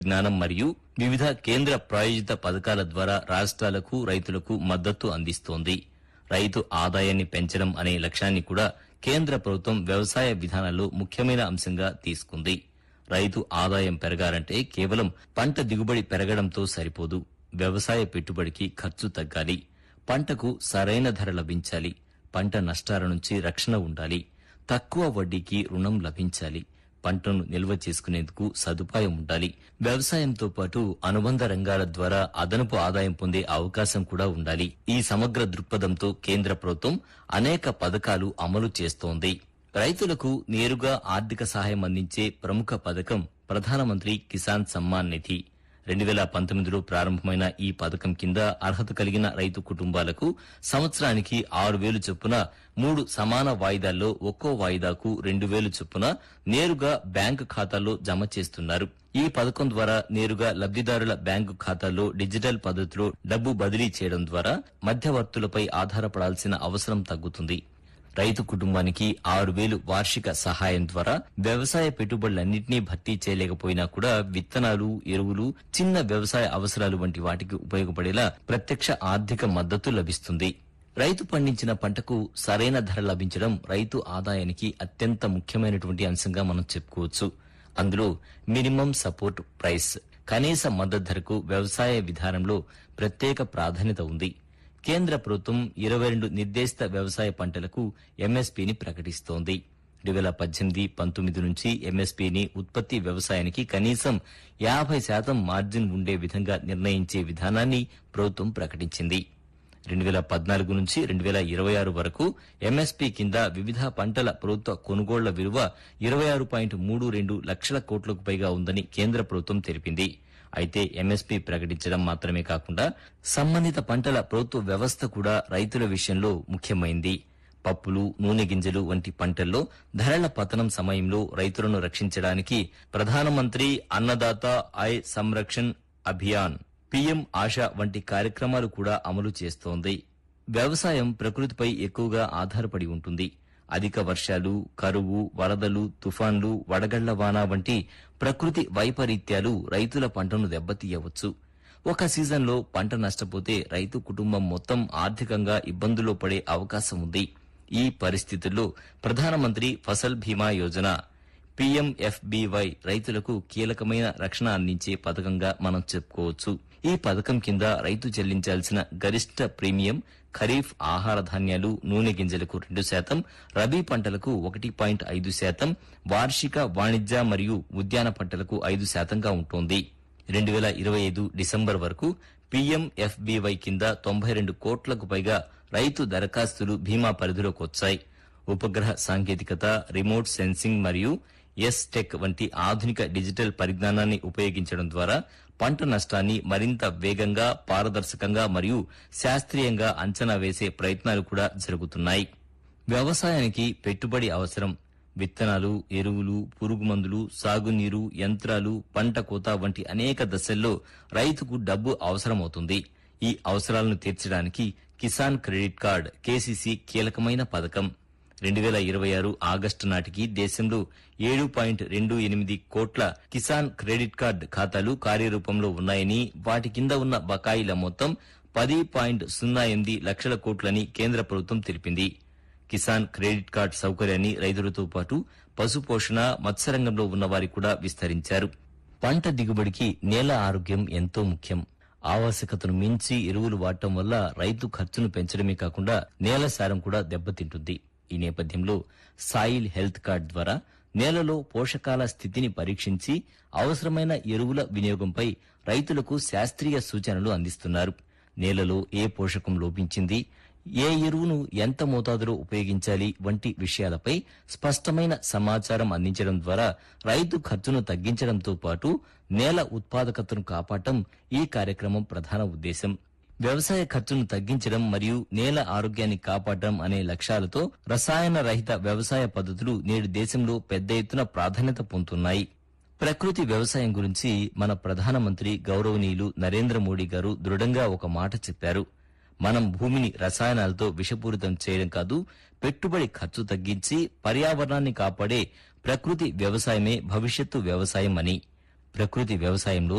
జ్ఞానం మరియు వివిధ కేంద్ర ప్రాయోజిత పథకాల ద్వారా రాష్ట్రాలకు రైతులకు మద్దతు అందిస్తోంది రైతు ఆదాయాన్ని పెంచడం అనే లక్ష్యాన్ని కూడా కేంద్ర ప్రభుత్వం వ్యవసాయ విధానాల్లో ముఖ్యమైన అంశంగా తీసుకుంది రైతు ఆదాయం పెరగాలంటే కేవలం పంట దిగుబడి పెరగడంతో సరిపోదు వ్యవసాయ పెట్టుబడికి ఖర్చు తగ్గాలి పంటకు సరైన ధర లభించాలి పంట నష్టాల నుంచి రక్షణ ఉండాలి తక్కువ వడ్డీకి రుణం లభించాలి పంటను నిల్వ చేసుకునేందుకు సదుపాయం ఉండాలి వ్యవసాయంతో పాటు అనుబంధ రంగాల ద్వారా అదనపు ఆదాయం పొందే అవకాశం కూడా ఉండాలి ఈ సమగ్ర దృక్పథంతో కేంద్ర ప్రభుత్వం అనేక పథకాలు అమలు చేస్తోంది రైతులకు నేరుగా ఆర్థిక సహాయం అందించే ప్రముఖ పథకం ప్రధానమంత్రి కిసాన్ సమ్మాన్ నిధి రెండు వేల పంతొమ్మిదిలో ప్రారంభమైన ఈ పథకం కింద అర్హత కలిగిన రైతు కుటుంబాలకు సంవత్సరానికి ఆరు వేలు చొప్పున మూడు సమాన వాయిదాల్లో ఒక్కో వాయిదాకు రెండు వేలు చొప్పున నేరుగా బ్యాంకు ఖాతాల్లో జమ చేస్తున్నారు ఈ పథకం ద్వారా నేరుగా లబ్దిదారుల బ్యాంకు ఖాతాల్లో డిజిటల్ పద్ధతిలో డబ్బు బదిలీ చేయడం ద్వారా మధ్యవర్తులపై ఆధారపడాల్సిన అవసరం తగ్గుతుంది రైతు కుటుంబానికి ఆరు వేలు వార్షిక సహాయం ద్వారా వ్యవసాయ పెట్టుబడులన్నింటినీ భర్తీ చేయలేకపోయినా కూడా విత్తనాలు ఎరువులు చిన్న వ్యవసాయ అవసరాలు వంటి వాటికి ఉపయోగపడేలా ప్రత్యక్ష ఆర్థిక మద్దతు లభిస్తుంది రైతు పండించిన పంటకు సరైన ధర లభించడం రైతు ఆదాయానికి అత్యంత ముఖ్యమైనటువంటి అంశంగా మనం చెప్పుకోవచ్చు అందులో మినిమం సపోర్ట్ ప్రైస్ కనీస మద్దతు ధరకు వ్యవసాయ విధానంలో ప్రత్యేక ప్రాధాన్యత ఉంది కేంద్ర ప్రభుత్వం ఇరవై రెండు నిర్దేశిత వ్యవసాయ పంటలకు ఎంఎస్పీని ప్రకటిస్తోంది రెండు వేల పద్దెనిమిది పంతొమ్మిది నుంచి ఎంఎస్పీని ఉత్పత్తి వ్యవసాయానికి కనీసం యాభై శాతం మార్జిన్ ఉండే విధంగా నిర్ణయించే విధానాన్ని ప్రభుత్వం ప్రకటించింది రెండు వేల పద్నాలుగు నుంచి రెండు వేల ఇరవై ఆరు వరకు ఎంఎస్పీ కింద వివిధ పంటల ప్రభుత్వ కొనుగోళ్ల విలువ ఇరవై ఆరు పాయింట్ మూడు రెండు లక్షల కోట్లకు పైగా ఉందని కేంద్ర ప్రభుత్వం తెలిపింది అయితే ఎంఎస్పీ ప్రకటించడం మాత్రమే కాకుండా సంబంధిత పంటల ప్రభుత్వ వ్యవస్థ కూడా రైతుల విషయంలో ముఖ్యమైంది పప్పులు నూనె గింజలు వంటి పంటల్లో ధరల పతనం సమయంలో రైతులను రక్షించడానికి ప్రధానమంత్రి అన్నదాత ఆయ్ సంరక్షణ్ అభియాన్ పీఎం ఆశా వంటి కార్యక్రమాలు కూడా అమలు చేస్తోంది వ్యవసాయం ప్రకృతిపై ఎక్కువగా ఆధారపడి ఉంటుంది అధిక వర్షాలు కరువు వరదలు తుఫాన్లు వడగళ్ల వాన వంటి ప్రకృతి వైపరీత్యాలు రైతుల పంటను దెబ్బతీయవచ్చు ఒక సీజన్లో పంట నష్టపోతే రైతు కుటుంబం మొత్తం ఆర్థికంగా ఇబ్బందుల్లో పడే అవకాశం ఉంది ఈ పరిస్థితుల్లో ప్రధానమంత్రి ఫసల్ బీమా యోజన పీఎంఎఫ్బీవై రైతులకు కీలకమైన రక్షణ అందించే పథకంగా మనం చెప్పుకోవచ్చు ఈ పథకం కింద రైతు చెల్లించాల్సిన గరిష్ట ప్రీమియం ఖరీఫ్ ఆహార ధాన్యాలు నూనె గింజలకు రెండు శాతం రబీ పంటలకు ఒకటి పాయింట్ ఐదు శాతం వార్షిక వాణిజ్య మరియు ఉద్యాన పంటలకు ఐదు శాతంగా ఉంటుంది రెండు వేల ఇరవై ఐదు డిసెంబర్ వరకు పీఎంఎఫ్బీవై కింద తొంభై రెండు కోట్లకు పైగా రైతు దరఖాస్తులు బీమా పరిధిలోకి వచ్చాయి ఉపగ్రహ సాంకేతికత రిమోట్ సెన్సింగ్ మరియు ఎస్ టెక్ వంటి ఆధునిక డిజిటల్ పరిజ్ఞానాన్ని ఉపయోగించడం ద్వారా పంట నష్టాన్ని మరింత వేగంగా పారదర్శకంగా మరియు శాస్త్రీయంగా అంచనా వేసే ప్రయత్నాలు కూడా జరుగుతున్నాయి వ్యవసాయానికి పెట్టుబడి అవసరం విత్తనాలు ఎరువులు పురుగుమందులు సాగునీరు యంత్రాలు పంట కోత వంటి అనేక దశల్లో రైతుకు డబ్బు అవసరమవుతుంది ఈ అవసరాలను తీర్చడానికి కిసాన్ క్రెడిట్ కార్డ్ కేసీసీ కీలకమైన పథకం రెండు వేల ఇరవై ఆరు ఆగస్టు నాటికి దేశంలో ఏడు పాయింట్ రెండు ఎనిమిది కోట్ల కిసాన్ క్రెడిట్ కార్డ్ ఖాతాలు కార్యరూపంలో ఉన్నాయని వాటి కింద ఉన్న బకాయిల మొత్తం పది పాయింట్ సున్నా ఎనిమిది లక్షల కోట్లని కేంద్ర ప్రభుత్వం తెలిపింది కిసాన్ క్రెడిట్ కార్డ్ సౌకర్యాన్ని రైతులతో పాటు పశుపోషణ మత్స్యరంగంలో ఉన్నవారి కూడా విస్తరించారు పంట దిగుబడికి నేల ఆరోగ్యం ఎంతో ముఖ్యం ఆవశ్యకతను మించి ఎరువులు వాడటం వల్ల రైతు ఖర్చును పెంచడమే కాకుండా నేల సారం కూడా దెబ్బతింటుంది ఈ నేపథ్యంలో సాయిల్ హెల్త్ కార్డ్ ద్వారా నేలలో పోషకాల స్థితిని పరీక్షించి అవసరమైన ఎరువుల వినియోగంపై రైతులకు శాస్త్రీయ సూచనలు అందిస్తున్నారు నేలలో ఏ పోషకం లోపించింది ఏ ఎరువును ఎంత మోతాదులో ఉపయోగించాలి వంటి విషయాలపై స్పష్టమైన సమాచారం అందించడం ద్వారా రైతు ఖర్చును తగ్గించడంతో పాటు నేల ఉత్పాదకతను కాపాడటం ఈ కార్యక్రమం ప్రధాన ఉద్దేశం వ్యవసాయ ఖర్చును తగ్గించడం మరియు నేల ఆరోగ్యాన్ని కాపాడడం అనే లక్ష్యాలతో రసాయన రహిత వ్యవసాయ పద్ధతులు నేడు దేశంలో పెద్ద ఎత్తున ప్రాధాన్యత పొందుతున్నాయి ప్రకృతి వ్యవసాయం గురించి మన ప్రధానమంత్రి గౌరవనీయులు నరేంద్ర మోడీ గారు దృఢంగా ఒక మాట చెప్పారు మనం భూమిని రసాయనాలతో విషపూరితం చేయడం కాదు పెట్టుబడి ఖర్చు తగ్గించి పర్యావరణాన్ని కాపాడే ప్రకృతి వ్యవసాయమే భవిష్యత్తు వ్యవసాయం అని ప్రకృతి వ్యవసాయంలో